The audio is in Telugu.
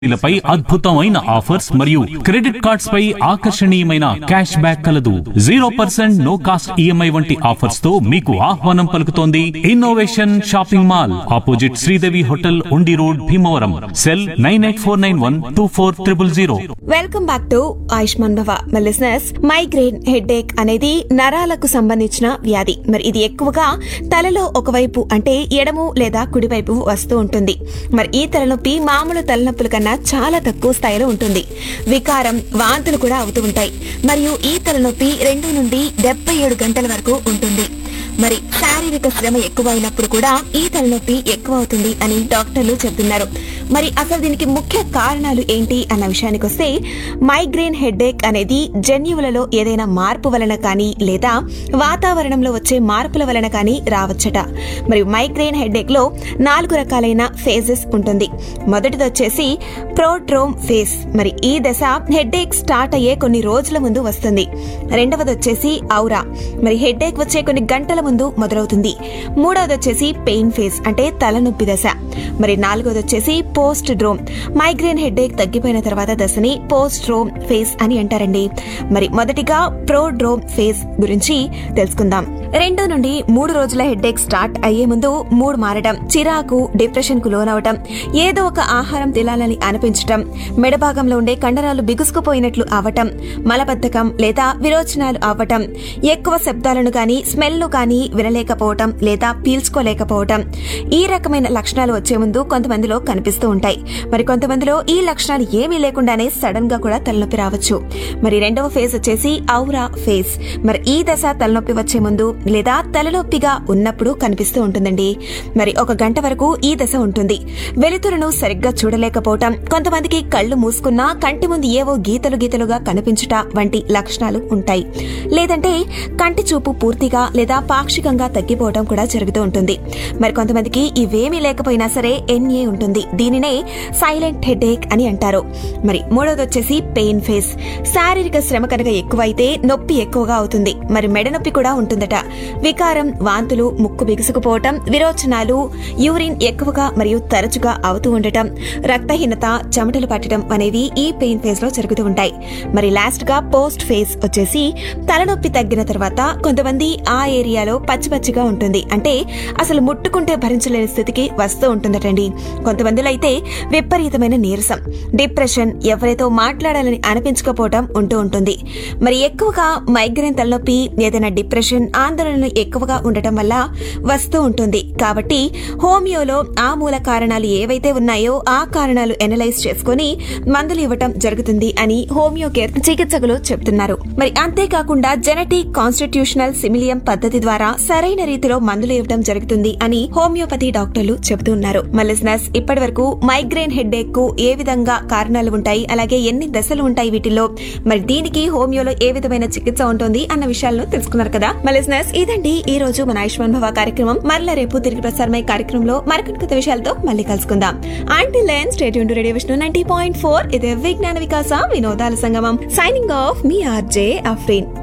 లపై అద్భుతమైన ఆఫర్స్ మరియు క్రెడిట్ కార్డ్స్ పై ఆకర్షణీయమైన క్యాష్ బ్యాక్ కలదు zero percent no cost EMI వంటి ఆఫర్స్ తో మీకు ఆహ్వానం పలుకుతోంది innovation shopping mall opposite Sridevi hotel Undi road Bhimavaram cell nine eight four nine one two four triple zero welcome back to Ayushman Bhava my listeners migraine headache అనేది నరాలకు సంబంధించిన వ్యాధి మరి ఇది ఎక్కువగా తలలో ఒకవైపు అంటే ఎడము లేదా కుడివైపు వస్తూ ఉంటుంది మరి ఈ తలనొప్పి మామూలు తలనొప్పుల కన్నా చాలా తక్కువ స్థాయిలో ఉంటుంది వికారం వాంతులు కూడా అవుతూ ఉంటాయి మరియు ఈ తలనొప్పి రెండు నుండి డెబ్బై ఏడు గంటల వరకు ఉంటుంది మరి శారీరక శ్రమ ఎక్కువ అయినప్పుడు కూడా ఈ తలనొప్పి ఎక్కువ అవుతుంది అని డాక్టర్లు చెబుతున్నారు మరి అసలు దీనికి ముఖ్య కారణాలు ఏంటి అన్న విషయానికి వస్తే మైగ్రేన్ హెడేక్ అనేది జన్యువులలో ఏదైనా మార్పు వలన కానీ లేదా వాతావరణంలో వచ్చే మార్పుల వలన కానీ రావచ్చట మరి మైగ్రేన్ హెడేక్ లో నాలుగు రకాలైన ఫేజెస్ ఉంటుంది మొదటిది వచ్చేసి ప్రోడ్రోమ్ ఫేజ్ మరి ఈ దశ హెడేక్ స్టార్ట్ అయ్యే కొన్ని రోజుల ముందు వస్తుంది రెండవది వచ్చేసి ఔరా మరి హెడేక్ వచ్చే కొన్ని గంటల ముందు మొదలవుతుంది మూడవది వచ్చేసి పెయిన్ ఫేజ్ అంటే తలనొప్పి దశ మరి నాలుగవది వచ్చేసి పోస్ట్ డ్రోమ్ మైగ్రేన్ హెడేక్ తగ్గిపోయిన తర్వాత దశని పోస్ట్ డ్రోమ్ ఫేజ్ అని అంటారండి మరి మొదటిగా ప్రోడ్రోమ్ ఫేజ్ గురించి తెలుసుకుందాం రెండు నుండి మూడు రోజుల హెడేక్ స్టార్ట్ అయ్యే ముందు మూడు మారడం చిరాకు డిప్రెషన్ కు లోనవటం ఏదో ఒక ఆహారం తినాలని అనిపించటం మెడభాగంలో ఉండే కండరాలు బిగుసుకుపోయినట్లు అవటం మలబద్ధకం లేదా విరోచనాలు అవ్వటం ఎక్కువ శబ్దాలను గాని స్మెల్ ను గాని వినలేకపోవటం లేదా పీల్చుకోలేకపోవటం ఈ రకమైన లక్షణాలు వచ్చే ముందు కొంతమందిలో కనిపిస్తూ ఉంటాయి మరి కొంతమందిలో ఈ లక్షణాలు ఏమీ లేకుండానే సడన్ గా కూడా తలనొప్పి రావచ్చు మరి రెండవ ఫేజ్ వచ్చేసి ఔరా ఫేజ్ మరి ఈ దశ తలనొప్పి వచ్చే ముందు లేదా తలనొప్పిగా ఉన్నప్పుడు కనిపిస్తూ ఉంటుందండి మరి ఒక గంట వరకు ఈ దశ ఉంటుంది వెలుతురును సరిగ్గా చూడలేకపోవటం కొంతమందికి కళ్ళు మూసుకున్నా కంటి ముందు ఏవో గీతలు గీతలుగా కనిపించుట వంటి లక్షణాలు ఉంటాయి లేదంటే కంటి చూపు పూర్తిగా లేదా పాక్షికంగా తగ్గిపోవడం కూడా జరుగుతూ ఉంటుంది మరి కొంతమందికి ఇవేమీ లేకపోయినా సరే ఎన్ఏ ఉంటుంది దీనినే సైలెంట్ హెడేక్ అని అంటారు మరి మూడోది వచ్చేసి పెయిన్ ఫేస్ శారీరక శ్రమ కనుక ఎక్కువైతే నొప్పి ఎక్కువగా అవుతుంది మరి మెడ నొప్పి కూడా ఉంటుందట వికారం వాంతులు ముక్కు బిగుసుకుపోవటం విరోచనాలు యూరిన్ ఎక్కువగా మరియు తరచుగా అవుతూ ఉండటం రక్తహీనత చెమటలు పట్టడం అనేవి ఈ పెయిన్ ఫేజ్ లో జరుగుతూ ఉంటాయి మరి లాస్ట్ గా పోస్ట్ ఫేజ్ వచ్చేసి తలనొప్పి తగ్గిన తర్వాత కొంతమంది ఆ ఏరియాలో పచ్చి పచ్చిగా ఉంటుంది అంటే అసలు ముట్టుకుంటే భరించలేని స్థితికి వస్తూ ఉంటుందటండి కొంతమందిలో అయితే విపరీతమైన నీరసం డిప్రెషన్ ఎవరితో మాట్లాడాలని అనిపించకపోవటం ఉంటూ ఉంటుంది మరి ఎక్కువగా మైగ్రేన్ తలనొప్పి ఏదైనా డిప్రెషన్ ఆందోళనలు ఎక్కువగా ఉండటం వల్ల వస్తూ ఉంటుంది కాబట్టి హోమియోలో ఆ మూల కారణాలు ఏవైతే ఉన్నాయో ఆ కారణాలు ఎనలైజ్ చేసుకుని మందులు ఇవ్వటం జరుగుతుంది అని హోమియో కేర్ చికిత్సకులు చెప్తున్నారు మరి అంతేకాకుండా జెనెటిక్ కాన్స్టిట్యూషనల్ సిమిలియం పద్ధతి ద్వారా సరైన రీతిలో మందులు ఇవ్వడం జరుగుతుంది అని హోమియోపతి డాక్టర్లు చెబుతున్నారు మలిసినస్ ఇప్పటి వరకు మైగ్రేన్ హెడేక్ కు ఏ విధంగా కారణాలు ఉంటాయి అలాగే ఎన్ని దశలు ఉంటాయి వీటిలో మరి దీనికి హోమియోలో ఏ విధమైన చికిత్స ఉంటుంది అన్న విషయాలను తెలుసుకున్నారు కదా మలిసినస్ ఇదండి ఈ రోజు మన ఆయుష్మాన్ భవ కార్యక్రమం మరల రేపు తిరిగి ప్రసారమై కార్యక్రమంలో మరికొన్ని కొత్త విషయాలతో మళ్ళీ కలుసుకుందాం ఆంటీ లైన్ స్టేట్ to radio Vishnu ninety point four ఇది విజ్ఞాన వికాస వినోదాల సంగమం సైనింగ్ ఆఫ్ మీ ఆర్జే అఫ్రీన్